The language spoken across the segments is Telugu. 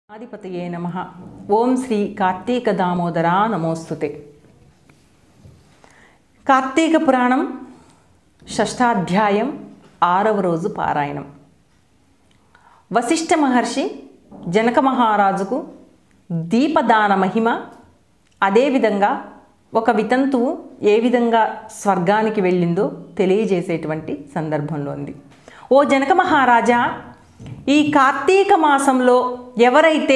ఆధిపతయే నమ ఓం శ్రీ కార్తీక దామోదర నమోస్తుతే కార్తీక పురాణం షష్టాధ్యాయం ఆరవ రోజు పారాయణం వశిష్ఠ మహర్షి జనక మహారాజుకు దీపదాన మహిమ అదేవిధంగా ఒక వితంతువు ఏ విధంగా స్వర్గానికి వెళ్ళిందో తెలియజేసేటువంటి సందర్భంలో ఉంది ఓ జనక మహారాజా ఈ కార్తీక మాసంలో ఎవరైతే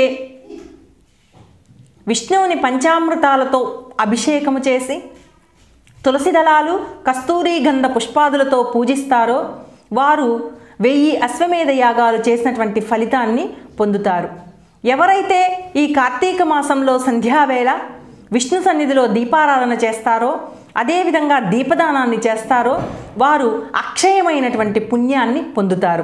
విష్ణువుని పంచామృతాలతో అభిషేకము చేసి తులసి దళాలు కస్తూరి గంధ పుష్పాదులతో పూజిస్తారో వారు వెయ్యి అశ్వమేధ యాగాలు చేసినటువంటి ఫలితాన్ని పొందుతారు ఎవరైతే ఈ కార్తీక మాసంలో సంధ్యావేళ విష్ణు సన్నిధిలో దీపారాధన చేస్తారో అదేవిధంగా దీపదానాన్ని చేస్తారో వారు అక్షయమైనటువంటి పుణ్యాన్ని పొందుతారు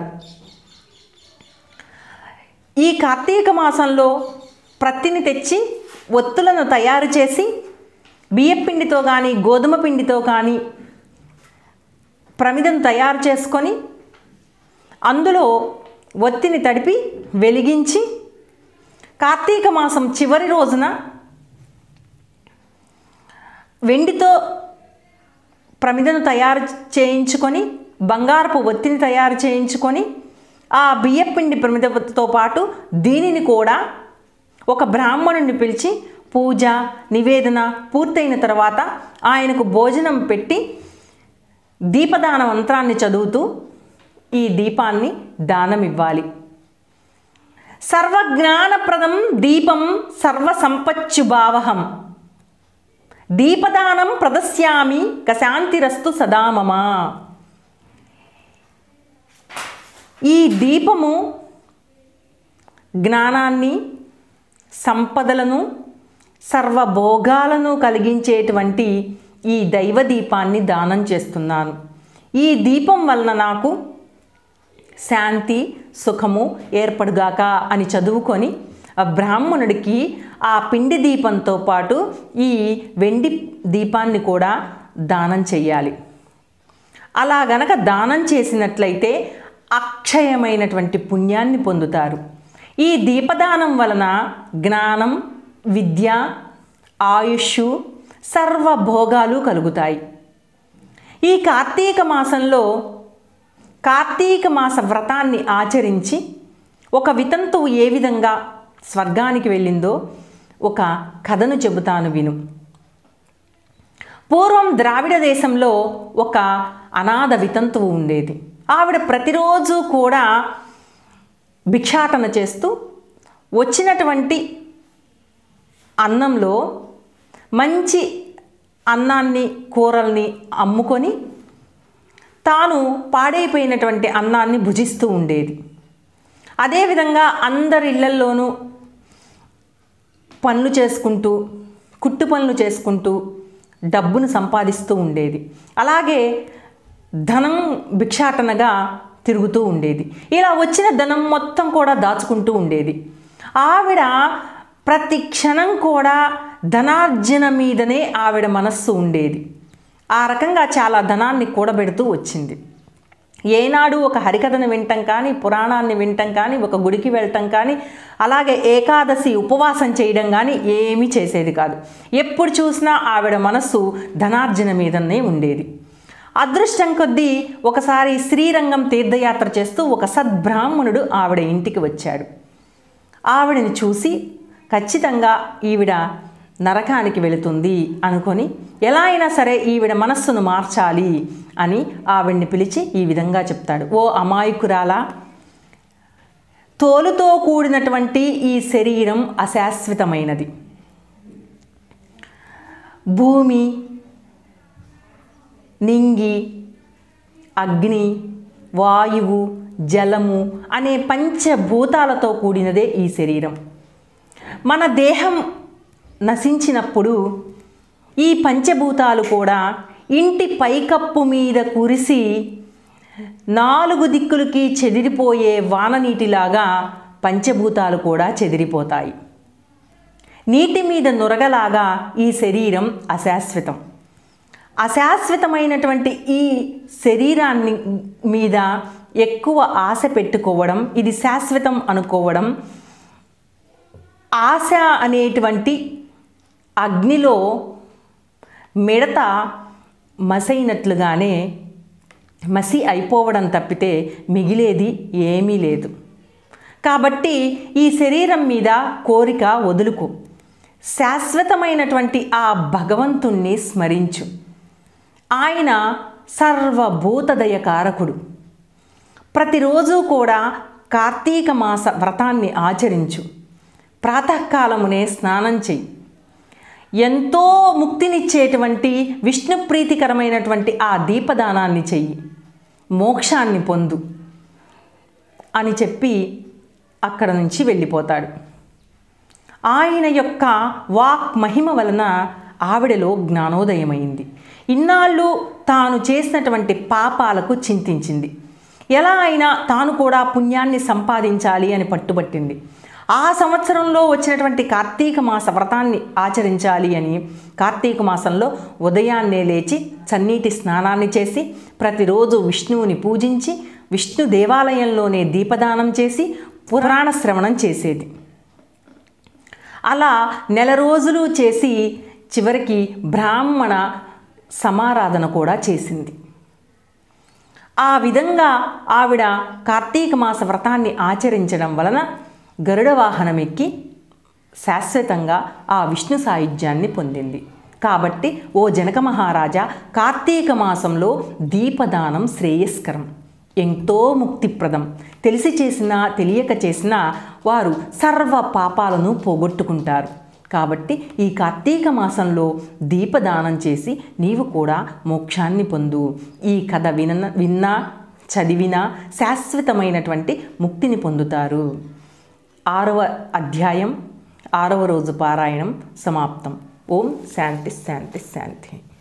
ఈ కార్తీక మాసంలో ప్రత్తిని తెచ్చి ఒత్తులను తయారు చేసి బియ్యపిండితో కానీ గోధుమ పిండితో కానీ ప్రమిదను తయారు చేసుకొని అందులో ఒత్తిని తడిపి వెలిగించి కార్తీక మాసం చివరి రోజున వెండితో ప్రమిదను తయారు చేయించుకొని బంగారపు ఒత్తిని తయారు చేయించుకొని ఆ బియ్యపిండి ప్రమిదతో పాటు దీనిని కూడా ఒక బ్రాహ్మణుని పిలిచి పూజ నివేదన పూర్తయిన తర్వాత ఆయనకు భోజనం పెట్టి దీపదాన మంత్రాన్ని చదువుతూ ఈ దీపాన్ని దానం ఇవ్వాలి సర్వజ్ఞానప్రదం దీపం సర్వసంపచ్చుభావహం దీపదానం ప్రదశ్యామి కశాంతిరస్తు సదా మమ ఈ దీపము జ్ఞానాన్ని సంపదలను సర్వభోగాలను కలిగించేటువంటి ఈ దైవ దీపాన్ని దానం చేస్తున్నాను ఈ దీపం వలన నాకు శాంతి సుఖము ఏర్పడుగాక అని చదువుకొని ఆ బ్రాహ్మణుడికి ఆ పిండి దీపంతో పాటు ఈ వెండి దీపాన్ని కూడా దానం చెయ్యాలి అలా గనక దానం చేసినట్లయితే అక్షయమైనటువంటి పుణ్యాన్ని పొందుతారు ఈ దీపదానం వలన జ్ఞానం విద్య ఆయుష్ సర్వభోగాలు కలుగుతాయి ఈ కార్తీక మాసంలో కార్తీక మాస వ్రతాన్ని ఆచరించి ఒక వితంతువు ఏ విధంగా స్వర్గానికి వెళ్ళిందో ఒక కథను చెబుతాను విను పూర్వం ద్రావిడ దేశంలో ఒక అనాథ వితంతువు ఉండేది ఆవిడ ప్రతిరోజు కూడా భిక్షాటన చేస్తూ వచ్చినటువంటి అన్నంలో మంచి అన్నాన్ని కూరల్ని అమ్ముకొని తాను పాడైపోయినటువంటి అన్నాన్ని భుజిస్తూ ఉండేది అదేవిధంగా అందరి ఇళ్లల్లోనూ పనులు చేసుకుంటూ కుట్టు పనులు చేసుకుంటూ డబ్బును సంపాదిస్తూ ఉండేది అలాగే ధనం భిక్షాటనగా తిరుగుతూ ఉండేది ఇలా వచ్చిన ధనం మొత్తం కూడా దాచుకుంటూ ఉండేది ఆవిడ ప్రతి క్షణం కూడా ధనార్జన మీదనే ఆవిడ మనస్సు ఉండేది ఆ రకంగా చాలా ధనాన్ని కూడబెడుతూ వచ్చింది ఏనాడు ఒక హరికథను వినటం కానీ పురాణాన్ని వినటం కానీ ఒక గుడికి వెళ్ళటం కానీ అలాగే ఏకాదశి ఉపవాసం చేయడం కానీ ఏమీ చేసేది కాదు ఎప్పుడు చూసినా ఆవిడ మనస్సు ధనార్జన మీదనే ఉండేది అదృష్టం కొద్దీ ఒకసారి శ్రీరంగం తీర్థయాత్ర చేస్తూ ఒక సద్బ్రాహ్మణుడు ఆవిడ ఇంటికి వచ్చాడు ఆవిడని చూసి ఖచ్చితంగా ఈవిడ నరకానికి వెళుతుంది అనుకొని ఎలా అయినా సరే ఈవిడ మనస్సును మార్చాలి అని ఆవిడ్ని పిలిచి ఈ విధంగా చెప్తాడు ఓ అమాయకురాలా తోలుతో కూడినటువంటి ఈ శరీరం అశాశ్వతమైనది భూమి నింగి అగ్ని వాయువు జలము అనే పంచభూతాలతో కూడినదే ఈ శరీరం మన దేహం నశించినప్పుడు ఈ పంచభూతాలు కూడా ఇంటి పైకప్పు మీద కురిసి నాలుగు దిక్కులకి చెదిరిపోయే వాననీటిలాగా పంచభూతాలు కూడా చెదిరిపోతాయి నీటి మీద నురగలాగా ఈ శరీరం అశాశ్వతం అశాశ్వతమైనటువంటి ఈ శరీరాన్ని మీద ఎక్కువ ఆశ పెట్టుకోవడం ఇది శాశ్వతం అనుకోవడం ఆశ అనేటువంటి అగ్నిలో మిడత మసైనట్లుగానే మసి అయిపోవడం తప్పితే మిగిలేది ఏమీ లేదు కాబట్టి ఈ శరీరం మీద కోరిక వదులుకో శాశ్వతమైనటువంటి ఆ భగవంతుణ్ణి స్మరించు ఆయన సర్వభూతదయకారకుడు ప్రతిరోజు కూడా కార్తీక మాస వ్రతాన్ని ఆచరించు ప్రాతకాలమునే స్నానం చెయ్యి ఎంతో ముక్తినిచ్చేటువంటి విష్ణు ప్రీతికరమైనటువంటి ఆ దీపదానాన్ని చెయ్యి మోక్షాన్ని పొందు అని చెప్పి అక్కడ నుంచి వెళ్ళిపోతాడు ఆయన యొక్క వాక్ మహిమ వలన ఆవిడలో జ్ఞానోదయమైంది ఇన్నాళ్ళు తాను చేసినటువంటి పాపాలకు చింతించింది ఎలా అయినా తాను కూడా పుణ్యాన్ని సంపాదించాలి అని పట్టుబట్టింది ఆ సంవత్సరంలో వచ్చినటువంటి కార్తీక మాస వ్రతాన్ని ఆచరించాలి అని కార్తీక మాసంలో ఉదయాన్నే లేచి చన్నీటి స్నానాన్ని చేసి ప్రతిరోజు విష్ణువుని పూజించి విష్ణు దేవాలయంలోనే దీపదానం చేసి పురాణ శ్రవణం చేసేది అలా నెల రోజులు చేసి చివరికి బ్రాహ్మణ సమారాధన కూడా చేసింది ఆ విధంగా ఆవిడ కార్తీక మాస వ్రతాన్ని ఆచరించడం వలన గరుడ వాహనం ఎక్కి శాశ్వతంగా ఆ విష్ణు సాయుధ్యాన్ని పొందింది కాబట్టి ఓ జనక మహారాజా కార్తీక మాసంలో దీపదానం శ్రేయస్కరం ఎంతో ముక్తిప్రదం తెలిసి చేసినా తెలియక చేసినా వారు సర్వ పాపాలను పోగొట్టుకుంటారు కాబట్టి ఈ కార్తీక మాసంలో దీపదానం చేసి నీవు కూడా మోక్షాన్ని పొందు ఈ కథ విన విన్నా చదివినా శాశ్వతమైనటువంటి ముక్తిని పొందుతారు ఆరవ అధ్యాయం ఆరవ రోజు పారాయణం సమాప్తం ఓం శాంతి శాంతి శాంతి